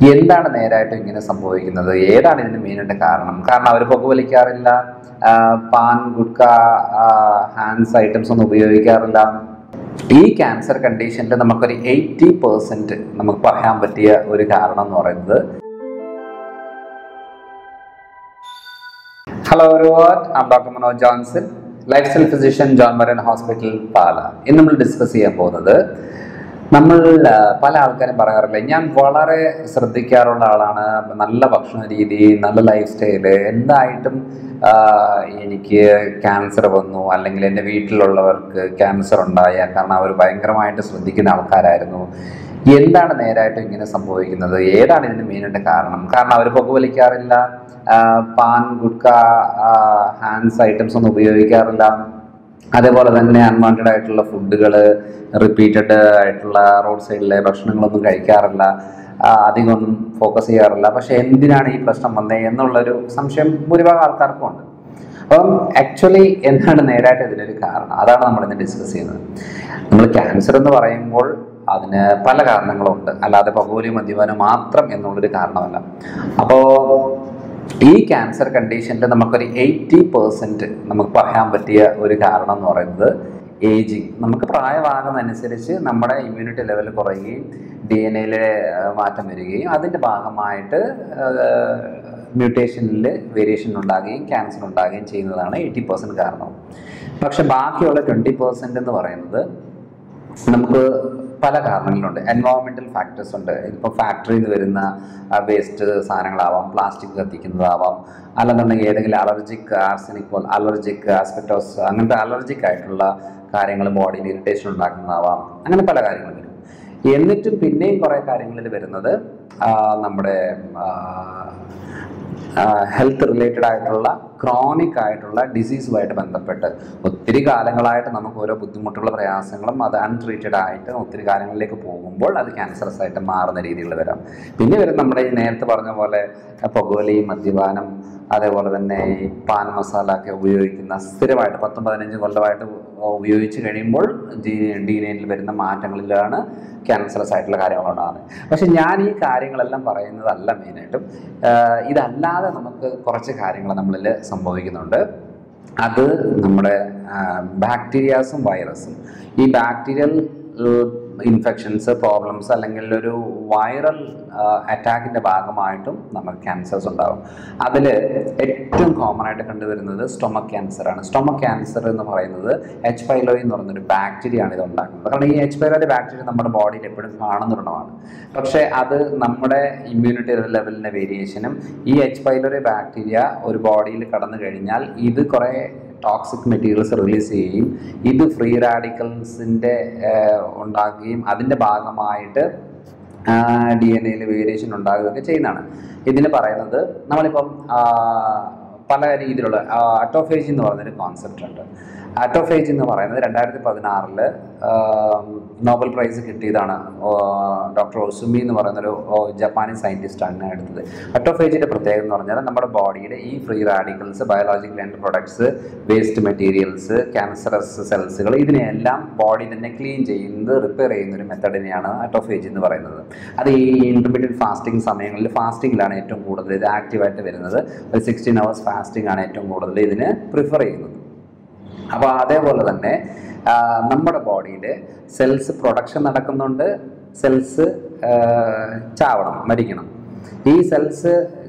എന്താണ് നേരായിട്ടും ഇങ്ങനെ സംഭവിക്കുന്നത് ഏതാണ് ഇതിന് മെയിനായിട്ട് കാരണം കാരണം അവർ പുകവലിക്കാറില്ല ആ, പാൻ ഗുഡ്ക ഹാൻഡ്സ് ഐറ്റംസ് ഒന്നും ഉപയോഗിക്കാറില്ല ഈ ക്യാൻസർ കണ്ടീഷനിൽ നമുക്കൊരു എയ്റ്റി പെർസെൻറ്റ് നമുക്ക് പറയാൻ പറ്റിയ ഒരു കാരണം എന്ന് പറയുന്നത് hello I'm doctor Manoj Johnson lifestyle physician ജോൺ മരൻ ഹോസ്പിറ്റൽ പാല ഇന്ന് നമ്മൾ ഡിസ്കസ് ചെയ്യാൻ പോകുന്നത് നമ്മൾ ആ, പല ആൾക്കാരും പറയാറില്ല ഞാൻ വളരെ ശ്രദ്ധിക്കാറുള്ള ആളാണ് നല്ല ഭക്ഷണ രീതി നല്ല ലൈഫ് സ്റ്റൈല് എന്തായിട്ടും ആ, എനിക്ക് ക്യാൻസർ വന്നു അല്ലെങ്കിൽ എൻ്റെ വീട്ടിലുള്ളവർക്ക് ക്യാൻസർ ഉണ്ടായ കാരണം അവർ ഭയങ്കരമായിട്ട് ശ്രദ്ധിക്കുന്ന ആൾക്കാരായിരുന്നു എന്താണ് നേരായിട്ടും ഇങ്ങനെ സംഭവിക്കുന്നത് ഏതാണ് ഇതിന് മെയിനായിട്ട് കാരണം കാരണം അവർ പുകവലിക്കാറില്ല ആ, പാൻ ഗുഡ്ക ഹാൻഡ്സ് ഐറ്റംസ് ഒന്നും ഉപയോഗിക്കാറില്ല അതേപോലെ തന്നെ അൺവാണ്ടഡ് ആയിട്ടുള്ള ഫുഡുകൾ റിപ്പീറ്റഡ് ആയിട്ടുള്ള റോഡ് സൈഡിലെ ഭക്ഷണങ്ങളൊന്നും കഴിക്കാറില്ല ആ, അധികമൊന്നും ഫോക്കസ് ചെയ്യാറില്ല പക്ഷെ എന്തിനാണ് ഈ പ്രശ്നം വന്നത് എന്നുള്ളൊരു സംശയം ഭൂരിഭാഗം ആൾക്കാർക്കും ഉണ്ട് അപ്പം ആക്ച്വലി എന്താണ് നേരായിട്ട് ഇതിനൊരു കാരണം അതാണ് നമ്മൾ ഇന്ന് ഡിസ്കസ് ചെയ്യുന്നത് നമ്മൾ ക്യാൻസർ എന്ന് പറയുമ്പോൾ അതിന് പല കാരണങ്ങളുണ്ട് അല്ലാതെ പകോലി മദ്യപാനം മാത്രം എന്നുള്ളൊരു കാരണമല്ല അപ്പോൾ ഈ ക്യാൻസർ കണ്ടീഷനിൽ നമുക്കൊരു എയ്റ്റി പെർസെൻറ്റ് നമുക്ക് പറയാൻ പറ്റിയ ഒരു കാരണം എന്ന് പറയുന്നത് ഏജിങ് നമുക്ക് പ്രായമാകുന്നതനുസരിച്ച് നമ്മുടെ ഇമ്മ്യൂണിറ്റി ലെവൽ കുറയുകയും ഡി എൻ എയിലെ മാറ്റം വരികയും അതിൻ്റെ ഭാഗമായിട്ട് മ്യൂട്ടേഷനിൽ വേരിയേഷൻ ഉണ്ടാകുകയും ക്യാൻസർ ഉണ്ടാകുകയും ചെയ്യുന്നതാണ് എയ്റ്റി പെർസെൻറ്റ് കാരണം പക്ഷെ ബാക്കിയുള്ള ട്വൻറ്റി പെർസെൻറ്റ് എന്ന് പറയുന്നത് നമുക്ക് പല കാരണങ്ങളുണ്ട് എൻവയോൺമെൻറ്റൽ ഫാക്ടേഴ്സ് ഉണ്ട് ഇപ്പോൾ ഫാക്ടറിയിൽ നിന്ന് വരുന്ന വേസ്റ്റ് സാധനങ്ങളാവാം പ്ലാസ്റ്റിക് കത്തിക്കുന്നതാവാം അല്ലെന്നുണ്ടെങ്കിൽ ഏതെങ്കിലും അലർജിക് ആർസനിക് പോലെ അലർജിക് ആസ്പെക്ടോസ് അങ്ങനത്തെ അലർജിക് ആയിട്ടുള്ള കാര്യങ്ങൾ ബോഡിയിൽ ഇറിറ്റേഷൻ ഉണ്ടാക്കുന്നതാവാം അങ്ങനെ പല കാര്യങ്ങളും വരും എന്നിട്ടും പിന്നെയും കുറേ കാര്യങ്ങളിൽ വരുന്നത് ആ, നമ്മുടെ ഹെൽത്ത് റിലേറ്റഡ് ആയിട്ടുള്ള ക്രോണിക് ആയിട്ടുള്ള ഡിസീസുമായിട്ട് ബന്ധപ്പെട്ട് ഒത്തിരി കാലങ്ങളായിട്ട് നമുക്ക് ഓരോ ബുദ്ധിമുട്ടുള്ള പ്രയാസങ്ങളും അത് അൺട്രീറ്റഡ് ആയിട്ട് ഒത്തിരി കാലങ്ങളിലേക്ക് പോകുമ്പോൾ അത് ക്യാൻസറസ് ആയിട്ട് മാറുന്ന രീതിയിൽ വരാം പിന്നെ വരും നമ്മുടെ ഈ നേരത്തെ പറഞ്ഞ പോലെ പുകവലി മദ്യപാനം അതേപോലെ തന്നെ ഈ പാൻ മസാല ഒക്കെ ഉപയോഗിക്കുന്ന സ്ഥിരമായിട്ട് പത്തും പതിനഞ്ചും കൊല്ലമായിട്ട് ഉപയോഗിച്ച് കഴിയുമ്പോൾ ഡി എൻ എയിൽ വരുന്ന മാറ്റങ്ങളിലാണ് ക്യാൻസറസ് ആയിട്ടുള്ള കാര്യങ്ങളുണ്ടാകുന്നത് പക്ഷെ ഞാൻ ഈ കാര്യങ്ങളെല്ലാം പറയുന്നതല്ല മെയിനായിട്ടും ആഹ് ഇതല്ലാതെ നമുക്ക് കുറച്ച് കാര്യങ്ങൾ നമ്മളിൽ സംഭവിക്കുന്നുണ്ട് അത് നമ്മുടെ ബാക്ടീരിയാസും വൈറസും ഈ ബാക്ടീരിയൽ ഇൻഫെക്ഷൻസ് പ്രോബ്ലംസ് അല്ലെങ്കിൽ ഒരു വൈറൽ അറ്റാക്കിൻ്റെ ഭാഗമായിട്ടും നമുക്ക് ക്യാൻസേഴ്സ് ഉണ്ടാകും അതിൽ ഏറ്റവും കോമൺ ആയിട്ട് കണ്ടുവരുന്നത് സ്റ്റൊമക് ക്യാൻസർ ആണ് സ്റ്റൊമക് ക്യാൻസർ എന്ന് പറയുന്നത് എച്ച് പൈലോയി എന്ന് പറയുന്നൊരു ബാക്ടീരിയ ആണ് ഇത് ഉണ്ടാക്കുന്നത് കാരണം ഈ എച്ച് പൈലോയുടെ ബാക്ടീരിയ നമ്മുടെ ബോഡിയിൽ എപ്പോഴും കാണുന്നൊരെണ്ണമാണ് പക്ഷേ അത് നമ്മുടെ ഇമ്മ്യൂണിറ്റി ലെവലിൻ്റെ വേരിയേഷനും ഈ എച്ച് പൈലോറി ബാക്ടീരിയ ഒരു ബോഡിയിൽ കടന്നു കഴിഞ്ഞാൽ ഇത് കുറേ ടോക്സിക് മെറ്റീരിയൽസ് റിലീസ് ചെയ്യുകയും ഇത് ഫ്രീ റാഡിക്കൽസിൻ്റെ ഉണ്ടാക്കുകയും അതിൻ്റെ ഭാഗമായിട്ട് ഡി എൻ എയിൽ വേരിയേഷൻ ഉണ്ടാകുകയൊക്കെ ചെയ്യുന്നതാണ് ഇതിന് പറയുന്നത് നമ്മളിപ്പം ആ, പല രീതിയിലുള്ള അറ്റോഫേജ് എന്ന് പറയുന്നൊരു കോൺസെപ്റ്റ് ഉണ്ട് അറ്റോഫേജ് എന്ന് പറയുന്നത് രണ്ടായിരത്തി പതിനാറില് നോബൽ പ്രൈസ് കിട്ടിയതാണ് ഡോക്ടർ ഒസുമി എന്ന് പറയുന്നൊരു ഓ, ജപ്പാനീസ് സയൻറ്റിസ്റ്റാണ് എടുത്തത് അറ്റോഫേജിൻ്റെ പ്രത്യേകത എന്ന് പറഞ്ഞാൽ നമ്മുടെ ബോഡിയിലെ ഈ free radicals biological end products waste materials cancerous സെൽസുകൾ ഇതിനെയെല്ലാം ബോഡി തന്നെ ക്ലീൻ ചെയ്യുന്നത് റിപ്പയർ ചെയ്യുന്ന ഒരു മെത്തഡിനെയാണ് അറ്റോഫേജ് എന്ന് പറയുന്നത് അത് ഈ ഇൻ്റർമീഡിയറ്റ് ഫാസ്റ്റിംഗ് സമയങ്ങളിൽ ഫാസ്റ്റിങ്ങിലാണ് ഏറ്റവും കൂടുതൽ ഇത് ആക്റ്റീവായിട്ട് വരുന്നത് ഒരു സിക്സ്റ്റീൻ അവേഴ്സ് ഫാസ്റ്റിംഗ് ആണ് ഏറ്റവും കൂടുതൽ ഇതിന് പ്രിഫർ ചെയ്യുന്നത് അപ്പോൾ അതേപോലെ തന്നെ ആ, നമ്മുടെ ബോഡിയിൽ സെൽസ് പ്രൊഡക്ഷൻ നടക്കുന്നുണ്ട് സെൽസ് ചാവണം മരിക്കണം ഈ സെൽസ്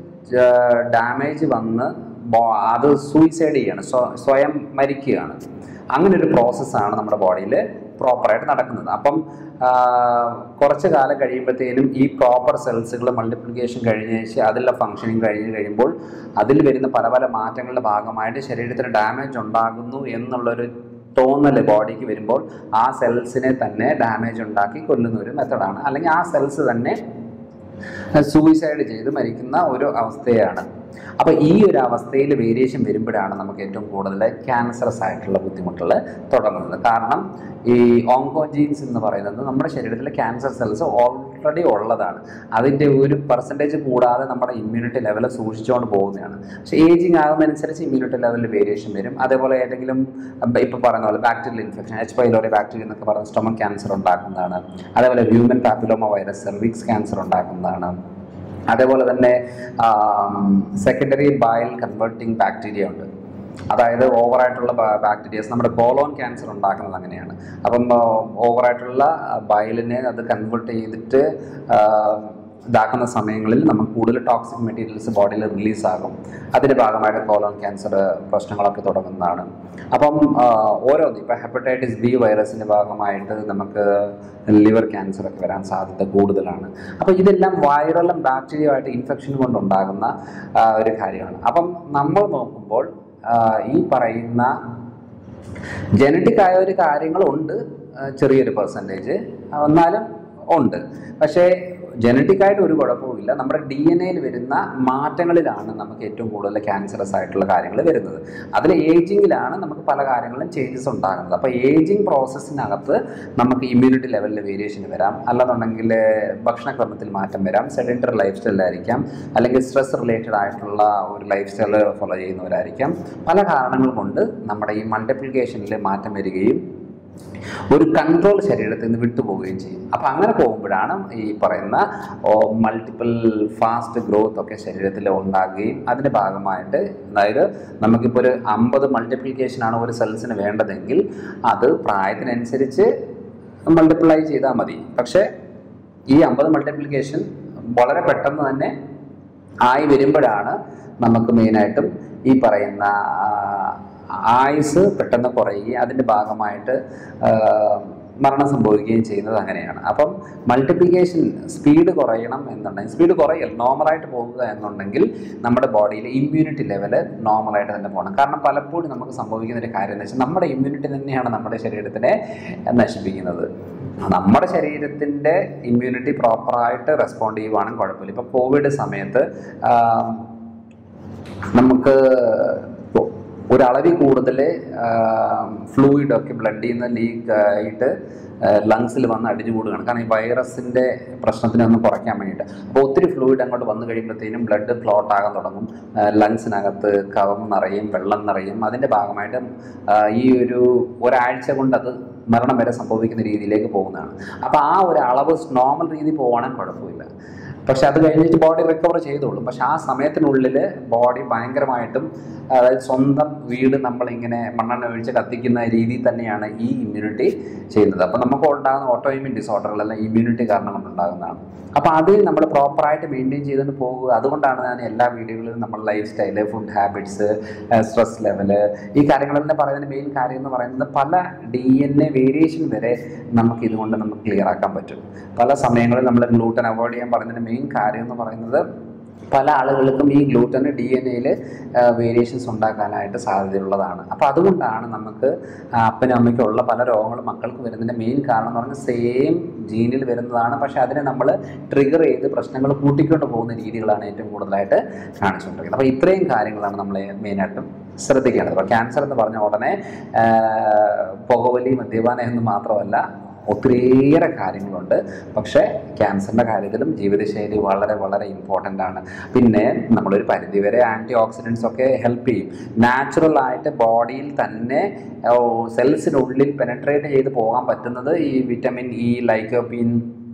ഡാമേജ് വന്ന് ബോ- അത് സൂയിസൈഡ് ചെയ്യാണ് സ്വ- സ്വയം മരിക്കുകയാണ് അങ്ങനെ ഒരു പ്രോസസ്സാണ് നമ്മുടെ ബോഡിയിൽ പ്രോപ്പറായിട്ട് നടക്കുന്നത് അപ്പം ആ, കുറച്ച് കാലം കഴിയുമ്പോഴത്തേനും ഈ പ്രോപ്പർ സെൽസുകൾ മൾട്ടിപ്ലിക്കേഷൻ കഴിഞ്ഞ ശേഷം അതിലുള്ള ഫങ്ഷനിങ് കഴിഞ്ഞ് കഴിയുമ്പോൾ അതിൽ വരുന്ന പല പല മാറ്റങ്ങളുടെ ഭാഗമായിട്ട് ശരീരത്തിന് ഡാമേജ് ഉണ്ടാകുന്നു എന്നുള്ളൊരു തോന്നൽ ബോഡിക്ക് വരുമ്പോൾ ആ സെൽസിനെ തന്നെ ഡാമേജ് ഉണ്ടാക്കി കൊല്ലുന്ന ഒരു മെത്തഡാണ് അല്ലെങ്കിൽ ആ സെൽസ് തന്നെ സൂയിസൈഡ് ചെയ്ത് മരിക്കുന്ന ഒരു അവസ്ഥയാണ് അപ്പോൾ ഈ ഒരു അവസ്ഥയിൽ വേരിയേഷൻ വരുമ്പോഴാണ് നമുക്ക് ഏറ്റവും കൂടുതൽ ക്യാൻസറസ് ആയിട്ടുള്ള ബുദ്ധിമുട്ടുകൾ തുടങ്ങുന്നത് കാരണം ഈ ഓങ്കോജീൻസ് എന്ന് പറയുന്നത് നമ്മുടെ ശരീരത്തിലെ ക്യാൻസർ സെൽസ് ഓൾറെഡി ഉള്ളതാണ് അതിൻ്റെ ഒരു പെർസെൻറ്റേജ് കൂടാതെ നമ്മുടെ ഇമ്മ്യൂണിറ്റി ലെവൽ സൂക്ഷിച്ചുകൊണ്ട് പോകുന്നതാണ് പക്ഷേ ഏജിങ് ആകുന്നതനുസരിച്ച് ഇമ്മ്യൂണിറ്റി ലെവലിൽ വേരിയേഷൻ വരും അതേപോലെ ഏതെങ്കിലും ഇപ്പോൾ പറയുന്ന പോലെ bacterial infection H pylori bacteria എന്നൊക്കെ പറയുന്ന സ്റ്റൊമക് ക്യാൻസർ ഉണ്ടാക്കുന്നതാണ് അതേപോലെ human papilloma virus cervix cancer ഉണ്ടാക്കുന്നതാണ് അതേപോലെ തന്നെ സെക്കൻഡറി ബയൽ കൺവേർട്ടിംഗ് ബാക്ടീരിയ ഉണ്ട് അതായത് ഓവറായിട്ടുള്ള ബാക്ടീരിയസ് നമ്മുടെ കോളോൺ ക്യാൻസർ ഉണ്ടാക്കുന്നത് അങ്ങനെയാണ് അപ്പം ഓവറായിട്ടുള്ള ബയലിനെ അത് കൺവേർട്ട് ചെയ്തിട്ട് ആ, ഇതാക്കുന്ന സമയങ്ങളിൽ നമുക്ക് കൂടുതൽ ടോക്സിക് മെറ്റീരിയൽസ് ബോഡിയിൽ റിലീസ് ആകും അതിൻ്റെ ഭാഗമായിട്ട് കോളോൺ ക്യാൻസർ പ്രശ്നങ്ങളൊക്കെ തുടങ്ങുന്നതാണ് അപ്പം ആ, ഓരോന്ന് ഇപ്പോൾ ഹെപ്പറ്റൈറ്റിസ് ബി വൈറസിൻ്റെ ഭാഗമായിട്ട് നമുക്ക് ലിവർ ക്യാൻസർ ഒക്കെ വരാൻ സാധ്യത കൂടുതലാണ് അപ്പോൾ ഇതെല്ലാം വൈറലും ബാക്ടീരിയമായിട്ട് ഇൻഫെക്ഷൻ കൊണ്ടുണ്ടാകുന്ന ആ, ഒരു കാര്യമാണ് അപ്പം നമ്മൾ നോക്കുമ്പോൾ ആ, ഈ പറയുന്ന ജനറ്റിക് ആയ ഒരു കാര്യങ്ങളുണ്ട് ആ, ചെറിയൊരു പെർസെൻറ്റേജ് എന്നാലും ഉണ്ട് പക്ഷേ ജനറ്റിക് ആയിട്ട് ഒരു കുഴപ്പവുമില്ല നമ്മുടെ ഡി എൻ എയിൽ വരുന്ന മാറ്റങ്ങളിലാണ് നമുക്ക് ഏറ്റവും കൂടുതൽ ക്യാൻസറസ് ആയിട്ടുള്ള കാര്യങ്ങൾ വരുന്നത് അതിൽ ഏജിങ്ങിലാണ് നമുക്ക് പല കാര്യങ്ങളും ചേഞ്ചസ് ഉണ്ടാകുന്നത് അപ്പോൾ ഏജിങ് പ്രോസസ്സിനകത്ത് നമുക്ക് ഇമ്മ്യൂണിറ്റി ലെവലിൽ വേരിയേഷൻ വരാം അല്ലെന്നുണ്ടെങ്കിൽ ഭക്ഷണക്രമത്തിൽ മാറ്റം വരാം സെഡൻറ്ററി ലൈഫ് സ്റ്റൈലായിരിക്കാം അല്ലെങ്കിൽ സ്ട്രെസ് റിലേറ്റഡ് ആയിട്ടുള്ള ഒരു ലൈഫ് സ്റ്റൈൽ ഫോളോ ചെയ്യുന്നവരായിരിക്കാം പല കാരണങ്ങൾ കൊണ്ട് നമ്മുടെ ഈ മൾട്ടിപ്ലിക്കേഷനിൽ മാറ്റം വരികയും ഒരു കൺട്രോൾ ശരീരത്തിൽ നിന്ന് വിട്ടുപോവുകയും ചെയ്യും അപ്പം അങ്ങനെ പോകുമ്പോഴാണ് ഈ പറയുന്ന മൾട്ടിപ്പിൾ ഫാസ്റ്റ് ഗ്രോത്ത് ഒക്കെ ശരീരത്തിൽ ഉണ്ടാകുകയും അതിൻ്റെ ഭാഗമായിട്ട് അതായത് നമുക്കിപ്പോൾ ഒരു അമ്പത് മൾട്ടിപ്ലിക്കേഷനാണ് ഒരു സെൽസിന് വേണ്ടതെങ്കിൽ അത് പ്രായത്തിനനുസരിച്ച് മൾട്ടിപ്ലൈ ചെയ്താൽ മതി പക്ഷേ ഈ അമ്പത് മൾട്ടിപ്ലിക്കേഷൻ വളരെ പെട്ടെന്ന് തന്നെ ആയി വരുമ്പോഴാണ് നമുക്ക് മെയിനായിട്ടും ഈ പറയുന്ന ആ, ആയുസ് പെട്ടെന്ന് കുറയുകയും അതിൻ്റെ ഭാഗമായിട്ട് ആ, മരണം സംഭവിക്കുകയും ചെയ്യുന്നത് അങ്ങനെയാണ് അപ്പം മൾട്ടിപ്ലിക്കേഷൻ സ്പീഡ് കുറയണം എന്നുണ്ടെങ്കിൽ സ്പീഡ് കുറയൽ നോർമലായിട്ട് പോകുക എന്നുണ്ടെങ്കിൽ നമ്മുടെ ബോഡിയിലെ ഇമ്മ്യൂണിറ്റി ലെവല് നോർമലായിട്ട് തന്നെ പോകണം കാരണം പലപ്പോഴും നമുക്ക് സംഭവിക്കുന്ന ഒരു കാര്യം എന്ന് വെച്ചാൽ നമ്മുടെ ഇമ്മ്യൂണിറ്റി തന്നെയാണ് നമ്മുടെ ശരീരത്തിനെ നശിപ്പിക്കുന്നത് നമ്മുടെ ശരീരത്തിൻ്റെ ഇമ്മ്യൂണിറ്റി പ്രോപ്പറായിട്ട് റെസ്പോണ്ട് ചെയ്യുവാണെങ്കിൽ കുഴപ്പമില്ല ഇപ്പോൾ കോവിഡ് സമയത്ത് ആ, നമുക്ക് ഇപ്പൊ ഒരളവിൽ കൂടുതൽ ഫ്ലൂയിഡൊക്കെ ബ്ലഡിൽ നിന്ന് ലീക്ക് ആയിട്ട് ലങ്സിൽ വന്ന് അടിഞ്ഞു കൂടുകയാണ് കാരണം ഈ വൈറസിൻ്റെ പ്രശ്നത്തിനെ ഒന്ന് കുറയ്ക്കാൻ വേണ്ടിയിട്ട് അപ്പോൾ ഒത്തിരി ഫ്ലൂയിഡ് അങ്ങോട്ട് വന്നു കഴിയുമ്പോഴത്തേനും ബ്ലഡ് ക്ലോട്ട് ആകാൻ തുടങ്ങും ലങ്സിനകത്ത് കവം നിറയും വെള്ളം നിറയും അതിൻ്റെ ഭാഗമായിട്ട് ആ, ഈ ഒരു ഒരാഴ്ച കൊണ്ട് അത് മരണം വരെ സംഭവിക്കുന്ന രീതിയിലേക്ക് പോകുന്നതാണ് അപ്പോൾ ആ ഒരു അളവ് നോർമൽ രീതി പോവുകയാണെങ്കിൽ കുഴപ്പമില്ല പക്ഷെ അത് കഴിഞ്ഞിട്ട് ബോഡി റിക്കവർ ചെയ്തോളും പക്ഷെ ആ സമയത്തിനുള്ളിൽ ബോഡി ഭയങ്കരമായിട്ടും അതായത് സ്വന്തം വീട് നമ്മളിങ്ങനെ മണ്ണെണ്ണ ഒഴിച്ച് കത്തിക്കുന്ന രീതിയിൽ തന്നെയാണ് ഈ ഇമ്മ്യൂണിറ്റി ചെയ്യുന്നത് അപ്പോൾ നമുക്ക് ഉണ്ടാകുന്ന ഓട്ടോ ഇമ്യൂൺ ഡിസോർഡറുകളെല്ലാം ഇമ്മ്യൂണിറ്റി കാരണം കൊണ്ടുണ്ടാകുന്നതാണ് അപ്പോൾ അത് നമ്മൾ പ്രോപ്പറായിട്ട് മെയിൻറ്റെയിൻ ചെയ്തുകൊണ്ട് പോകുക അതുകൊണ്ടാണ് ഞാൻ എല്ലാ വീഡിയോകളിലും നമ്മൾ lifestyle food habits stress level ഈ കാര്യങ്ങളെല്ലാം പറയുന്നതിന് മെയിൻ കാര്യം എന്ന് പറയുന്നത് പല ഡി എൻ എ വേരിയേഷൻ വരെ നമുക്ക് ഇതുകൊണ്ട് നമുക്ക് ക്ലിയർ ആക്കാൻ പറ്റും പല സമയങ്ങളിൽ നമ്മൾ ഗ്ലൂട്ടൻ അവോയ്ഡ് ചെയ്യാൻ പറയുന്നതിന് മെയിൻ കാര്യം എന്ന് പറയുന്നത് പല ആളുകൾക്കും ഈ ഗ്ലൂട്ടന് ഡി എൻ എയിൽ വേരിയേഷൻസ് ഉണ്ടാക്കാനായിട്ട് സാധ്യതയുള്ളതാണ് അപ്പോൾ അതുകൊണ്ടാണ് നമുക്ക് ആ, അപ്പനും അമ്മയ്ക്കും ഉള്ള പല രോഗങ്ങളും മക്കൾക്ക് വരുന്നതിൻ്റെ മെയിൻ കാരണം എന്ന് പറഞ്ഞാൽ സെയിം ജീനിൽ വരുന്നതാണ് പക്ഷേ അതിനെ നമ്മൾ ട്രിഗർ ചെയ്ത് പ്രശ്നങ്ങൾ കൂട്ടിക്കൊണ്ട് പോകുന്ന രീതികളാണ് ഏറ്റവും കൂടുതലായിട്ട് കാണിച്ചുകൊണ്ടിരിക്കുന്നത് അപ്പോൾ ഇത്രയും കാര്യങ്ങളാണ് നമ്മൾ മെയിനായിട്ടും ശ്രദ്ധിക്കേണ്ടത് അപ്പോൾ ക്യാൻസർ എന്ന് പറഞ്ഞ ഉടനെ ആ, പുകവലി മദ്യപാനം എന്ന് മാത്രമല്ല ഒത്തിരിയേറെ കാര്യങ്ങളുണ്ട് പക്ഷേ ക്യാൻസറിൻ്റെ കാര്യത്തിലും ജീവിതശൈലി വളരെ വളരെ ഇമ്പോർട്ടൻ്റ് ആണ് പിന്നെ നമ്മളൊരു പരിധിവരെ ആൻറ്റി ഓക്സിഡൻസ് ഒക്കെ ഹെൽപ്പ് ചെയ്യും നാച്ചുറൽ ആയിട്ട് ബോഡിയിൽ തന്നെ സെൽസിനുള്ളിൽ പെനട്രേറ്റ് ചെയ്ത് പോകാൻ പറ്റുന്നത് ഈ വിറ്റമിൻ ഇ ലൈക്കോപ്പിൻ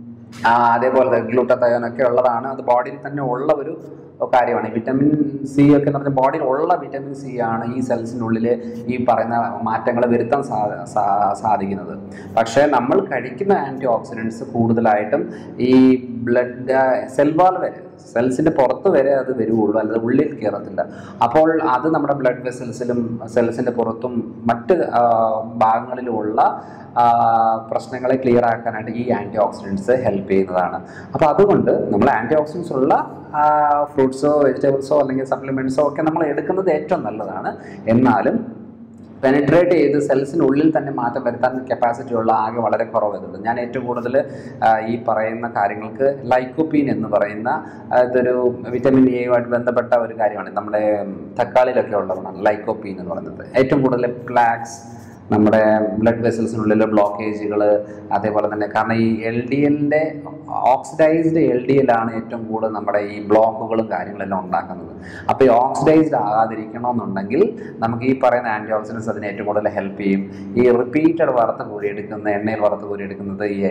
അതേപോലെ ഗ്ലൂട്ടത്തയോൻ ഒക്കെ ഉള്ളതാണ് അത് ബോഡിയിൽ തന്നെ ഉള്ള ഒരു കാര്യമാണ് ഈ വിറ്റമിൻ സി ഒക്കെ എന്ന് പറഞ്ഞാൽ ബോഡിയിൽ ഉള്ള വിറ്റമിൻ സി ആണ് ഈ സെൽസിനുള്ളിൽ ഈ പറയുന്ന മാറ്റങ്ങൾ വരുത്താൻ സാ സാ- സാധിക്കുന്നത് പക്ഷേ നമ്മൾ കഴിക്കുന്ന ആൻറ്റി ഓക്സിഡൻസ് കൂടുതലായിട്ടും ഈ ബ്ലഡ് സെൽവാൾ വരെ സെൽസിൻ്റെ പുറത്ത് വരെ അത് വരുവുള്ളൂ അല്ലാതെ ഉള്ളിൽ കയറത്തില്ല അപ്പോൾ അത് നമ്മുടെ ബ്ലഡ് വെസൽസിലും സെൽസിൻ്റെ പുറത്തും മറ്റ് ആ, ഭാഗങ്ങളിലുമുള്ള ആ, പ്രശ്നങ്ങളെ ക്ലിയർ ആക്കാനായിട്ട് ഈ ആൻറ്റി ഓക്സിഡൻസ് ഹെൽപ്പ് ചെയ്യുന്നതാണ് അപ്പോൾ അതുകൊണ്ട് നമ്മൾ ആൻറ്റി ഓക്സിഡൻസ് ഉള്ള ഫ്രൂട്ട്സോ വെജിറ്റബിൾസോ അല്ലെങ്കിൽ സപ്ലിമെൻറ്റ്സോ ഒക്കെ നമ്മൾ എടുക്കുന്നത് ഏറ്റവും നല്ലതാണ് എന്നാലും പെനിട്രേറ്റ് ചെയ്ത് സെൽസിനുള്ളിൽ തന്നെ മാറ്റം വരുത്താൻ കപ്പാസിറ്റി ഉള്ള ആകെ വളരെ കുറവതുള്ളൂ ഞാൻ ഏറ്റവും കൂടുതൽ ആ, ഈ പറയുന്ന കാര്യങ്ങൾക്ക് ലൈക്കോപ്പീൻ എന്ന് പറയുന്ന ആ, ഇതൊരു വിറ്റമിൻ എയുമായിട്ട് ബന്ധപ്പെട്ട ഒരു കാര്യമാണ് നമ്മുടെ തക്കാളിയിലൊക്കെ ഉള്ളതാണ് ലൈക്കോപ്പീൻ എന്ന് പറയുന്നത് ഏറ്റവും കൂടുതൽ പ്ലാക്സ് നമ്മുടെ ബ്ലഡ് വെസൽസിനുള്ളിലെ ബ്ലോക്കേജുകൾ അതേപോലെ തന്നെ കാരണം ഈ എൽ ഡി എല്ലിൻ്റെ ഓക്സിഡൈസ്ഡ് എൽ ഡി എല്ലാണ് ഏറ്റവും കൂടുതൽ നമ്മുടെ ഈ ബ്ലോക്കുകളും കാര്യങ്ങളെല്ലാം ഉണ്ടാക്കുന്നത് അപ്പോൾ ഈ ഓക്സിഡൈസ്ഡ് ആകാതിരിക്കണമെന്നുണ്ടെങ്കിൽ നമുക്ക് ഈ പറയുന്ന ആൻറ്റി ഓക്സിഡൻസ് അതിനെ ഏറ്റവും കൂടുതൽ ഹെൽപ്പ് ചെയ്യും ഈ റിപ്പീറ്റഡ് വറുത്ത് കോരിയെടുക്കുന്ന എണ്ണയിൽ വറുത്ത് കോരിയെടുക്കുന്നത് ഈ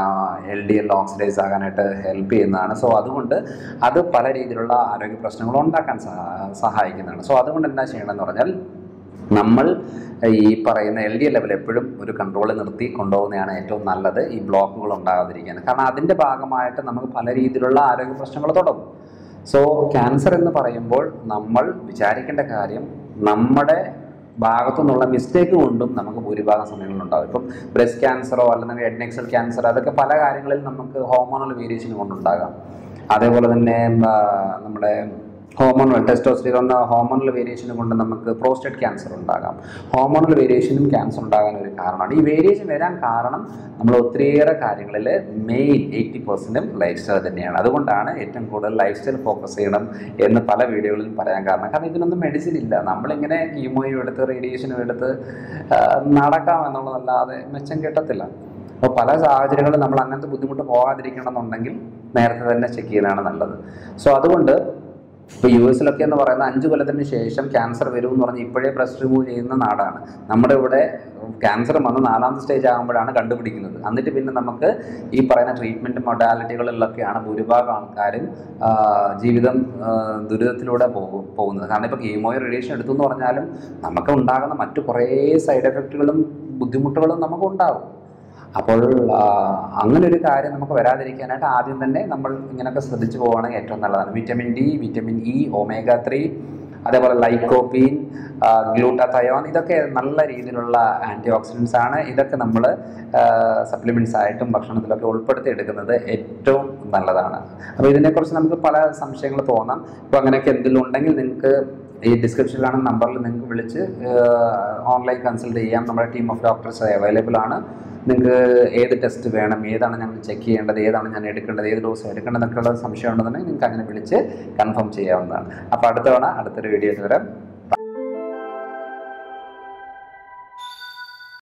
എൽ ഡി എൽ ഓക്സിഡൈസ് ആകാനായിട്ട് ഹെൽപ്പ് ചെയ്യുന്നതാണ് സോ അതുകൊണ്ട് അത് പല രീതിയിലുള്ള ആരോഗ്യ പ്രശ്നങ്ങൾ ഉണ്ടാക്കാൻ സഹ- സഹായിക്കുന്നതാണ് സോ അതുകൊണ്ട് എന്താ ചെയ്യണമെന്ന് പറഞ്ഞാൽ നമ്മൾ ഈ പറയുന്ന എൽ ഡി എൽ ലെവൽ എപ്പോഴും ഒരു കൺട്രോളിൽ നിർത്തി കൊണ്ടുപോകുന്നതാണ് ഏറ്റവും നല്ലത് ഈ ബ്ലോക്കുകൾ ഉണ്ടാകാതിരിക്കാൻ കാരണം അതിൻ്റെ ഭാഗമായിട്ട് നമുക്ക് പല രീതിയിലുള്ള ആരോഗ്യ പ്രശ്നങ്ങൾ തുടങ്ങും സോ ക്യാൻസർ എന്ന് പറയുമ്പോൾ നമ്മൾ വിചാരിക്കേണ്ട കാര്യം നമ്മുടെ ഭാഗത്തു നിന്നുള്ള മിസ്റ്റേക്ക് കൊണ്ടും നമുക്ക് ഭൂരിഭാഗം സമയങ്ങളിലുണ്ടാകും ഇപ്പം ബ്രസ്റ്റ് ക്യാൻസറോ അല്ലെങ്കിൽ ഹെഡ് നെക്സൽ ക്യാൻസർ അതൊക്കെ പല കാര്യങ്ങളിൽ നമുക്ക് ഹോർമോണൽ വേരിയേഷൻ കൊണ്ടുണ്ടാകാം അതേപോലെ തന്നെ ആ, നമ്മുടെ ഹോർമോണൽ ടെസ്റ്റോസ്റ്റിറോൺ ഹോർമോണൽ വേരിയേഷൻ കൊണ്ട് നമുക്ക് പ്രോസ്റ്റേറ്റ് ക്യാൻസർ ഉണ്ടാകാം ഹോർമോണൽ വേരിയേഷനും ക്യാൻസർ ഉണ്ടാകാൻ ഒരു കാരണമാണ് ഈ വേരിയേഷൻ വരാൻ കാരണം നമ്മൾ ഒത്തിരിയേറെ കാര്യങ്ങളിൽ മെയിൻ എയ്റ്റി പെർസെൻറ്റും ലൈഫ് സ്റ്റൈൽ തന്നെയാണ് അതുകൊണ്ടാണ് ഏറ്റവും കൂടുതൽ ലൈഫ് സ്റ്റൈൽ ഫോക്കസ് ചെയ്യണം എന്ന് പല വീഡിയോകളിൽ പറയാൻ കാരണം കാരണം ഇതിനൊന്നും മെഡിസിൻ ഇല്ല നമ്മളിങ്ങനെ കീമോയും എടുത്ത് റേഡിയേഷനും എടുത്ത് ആ, നടക്കാം എന്നുള്ളതല്ലാതെ മെച്ചം കിട്ടത്തില്ല അപ്പോൾ പല സാഹചര്യങ്ങളിൽ നമ്മൾ അങ്ങനത്തെ ബുദ്ധിമുട്ട് പോകാതിരിക്കണം എന്നുണ്ടെങ്കിൽ നേരത്തെ തന്നെ ചെക്ക് ചെയ്യുന്നതാണ് നല്ലത് സോ അതുകൊണ്ട് ഇപ്പോൾ യു എസിലൊക്കെ എന്ന് പറയുന്ന അഞ്ച് കൊല്ലത്തിന് ശേഷം ക്യാൻസർ വരും എന്ന് പറഞ്ഞ് ഇപ്പോഴേ ബ്രസ്റ്റ് റിമൂവ് ചെയ്യുന്ന നാടാണ് നമ്മുടെ ഇവിടെ ക്യാൻസർ വന്ന് നാലാമത്തെ സ്റ്റേജ് ആകുമ്പോഴാണ് കണ്ടുപിടിക്കുന്നത് എന്നിട്ട് പിന്നെ നമുക്ക് ഈ പറയുന്ന ട്രീറ്റ്മെൻറ്റ് മൊഡാലിറ്റികളിലൊക്കെയാണ് ഭൂരിഭാഗം ആൾക്കാരും ആ, ജീവിതം ആ, ദുരിതത്തിലൂടെ പോകും പോകുന്നത് കാരണം ഇപ്പോൾ കീമോയോ റേഡിയേഷൻ എടുത്തു എന്ന് പറഞ്ഞാലും നമുക്ക് ഉണ്ടാകുന്ന മറ്റു കുറേ സൈഡ് എഫക്റ്റുകളും ബുദ്ധിമുട്ടുകളും നമുക്ക് ഉണ്ടാകും അപ്പോൾ ആ, അങ്ങനെ ഒരു കാര്യം നമുക്ക് വരാതിരിക്കാനായിട്ട് ആദ്യം തന്നെ നമ്മൾ ഇങ്ങനെയൊക്കെ ശ്രദ്ധിച്ചു പോവുകയാണെങ്കിൽ ഏറ്റവും നല്ലതാണ് vitamin D vitamin E omega three അതേപോലെ ലൈക്കോപ്പീൻ ഗ്ലൂട്ടാതയോൺ ഇതൊക്കെ നല്ല രീതിയിലുള്ള ആൻറ്റി ഓക്സിഡൻസ് ആണ് ഇതൊക്കെ നമ്മൾ സപ്ലിമെൻറ്റ്സ് ആയിട്ടും ഭക്ഷണത്തിലൊക്കെ ഉൾപ്പെടുത്തി എടുക്കുന്നത് ഏറ്റവും നല്ലതാണ് അപ്പോൾ ഇതിനെക്കുറിച്ച് നമുക്ക് പല സംശയങ്ങൾ തോന്നാം ഇപ്പോൾ അങ്ങനെയൊക്കെ എന്തെങ്കിലും ഉണ്ടെങ്കിൽ നിങ്ങൾക്ക് ഈ ഡിസ്ക്രിപ്ഷനിൽ കാണുന്ന നമ്പറിൽ നിങ്ങൾക്ക് വിളിച്ച് ഓൺലൈൻ കൺസൾട്ട് ചെയ്യാം നമ്മുടെ ടീം ഓഫ് ഡോക്ടേഴ്സ് അവൈലബിൾ ആണ് നിങ്ങൾക്ക് ഏത് ടെസ്റ്റ് വേണം ഏതാണ് ഞങ്ങൾ ചെക്ക് ചെയ്യേണ്ടത് ഏതാണ് ഞാൻ എടുക്കേണ്ടത് ഏത് ഡോസ് എടുക്കേണ്ടത് എന്നൊക്കെയുള്ള സംശയം ഉണ്ടെന്നുണ്ടെങ്കിൽ നിങ്ങൾക്ക് അങ്ങനെ വിളിച്ച് കൺഫേം ചെയ്യാവുന്നതാണ് അപ്പോൾ അടുത്ത തവണ അടുത്തൊരു വീഡിയോ വരാം